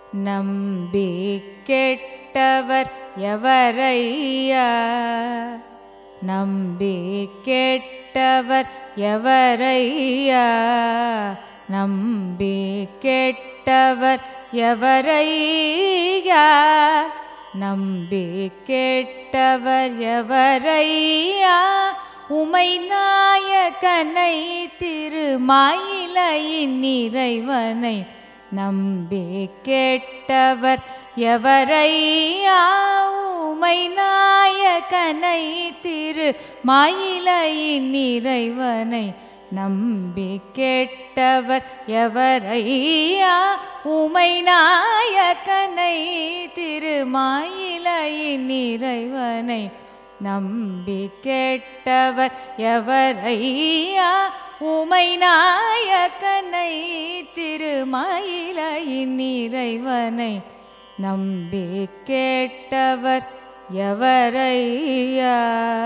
நம்பி கெட்டவர் எவரையா நம்பி கெட்டவர் எவரையா நம்பி கெட்டவர் எவரையா நம்பி கெட்டவர் எவரையா உமை நாயகனை திருமாயிலையின் இறைவனை நம்பி கெட்டவர் எவரையா உமை நாயகனை திரு மயிலையின் இறைவனை நம்பி கெட்டவர் எவரையா உமை நாயகனை திருமாயிலையின் இறைவனை நம்பி கெட்டவர் எவரையா உமை நாயக்கனை திருமயிலையின் இறைவனை நம்பி கேட்டவர் எவரையா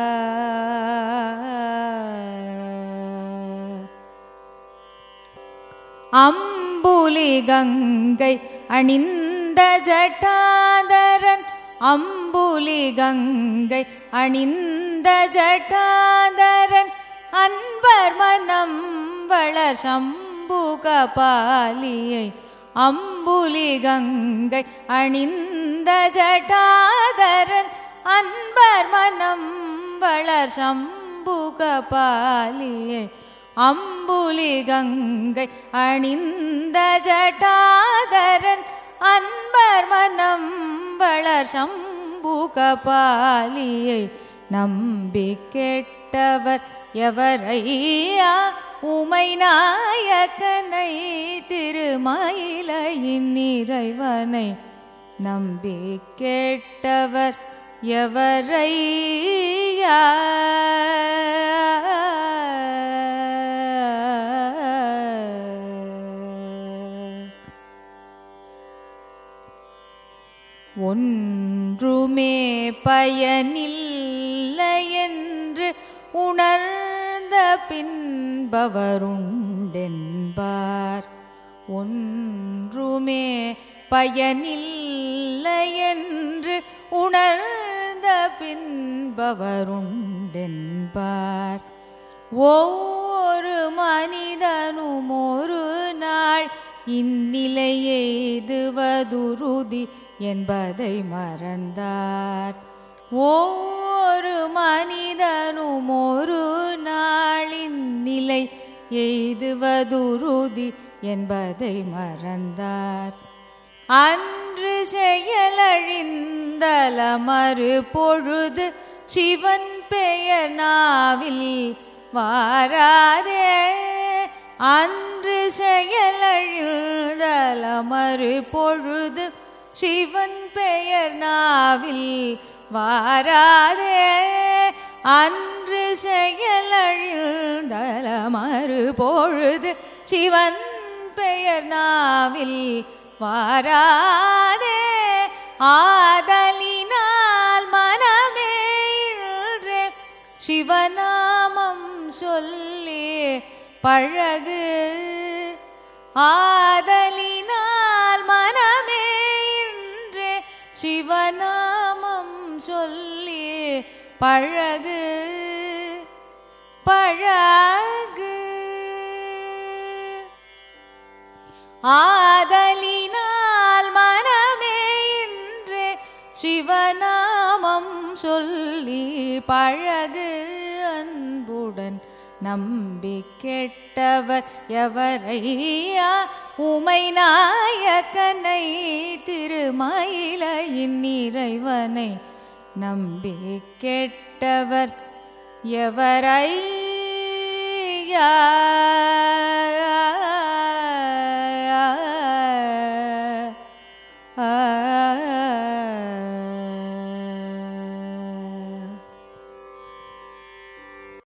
அம்புலி கங்கை அணிந்த ஜட்டாதரன் அம்புலி கங்கை அணிந்த ஜட்டாதரன் அன்பர் மனம் வளர் சம்புக பாலியை அம்புலி கங்கை அணிந்த ஜட்டாதரன் அன்பர் மனம் வளர் சம்புக பாலியை அம்புலி கங்கை அணிந்த ஜட்டாதரன் அன்பர் மனம் வளர் சம்புக பாலியை நம்பி கெட்டவர் எவரையா உமை நாயக்கனை திருமயிலையின் இறைவனை நம்பி கேட்டவர் எவரையா ஒன்றுமே பயனில்லை என்று உணர்ந்த பின்பவருண்டென்பார் ஒன்றுமே பயனில்லை என்று உணர்ந்த பின்பவருண்டென்பார் ஒவ்வொரு மனிதனும் ஒரு நாள் இந்நிலை எய்துவதுருதி என்பதை மறந்தார் ஒவ்வொரு மனிதனும் ஒரு நாளின் நிலை எய்துவதுருதி என்பதை மறந்தார் அன்று செயலழிந்தல மறு பொழுது சிவன் பெயர் நாவில் வாராதே அன்று செயலழிந்தல மறு பொழுது சிவன் பெயர் நாவில் வாராதே அன்று செயலழிந்தல மறு பொழுது சிவன் பெயர் நாவில் வாராதே ஆதலினால் மனமே இன்றே சிவநாமம் சொல்லி பழகு ஆதலினால் மனமே இன்றே சிவநாமம் சொல்லி பழகு பழகு ஆதலினால் மனமே இன்றே சிவநாமம் சொல்லி பழகு அன்புடன் நம்பி கெட்டவர் எவரையா உமை நாயக்கனை திருமயிலையின் இறைவனை நம்பி கெட்டவர் எவரையா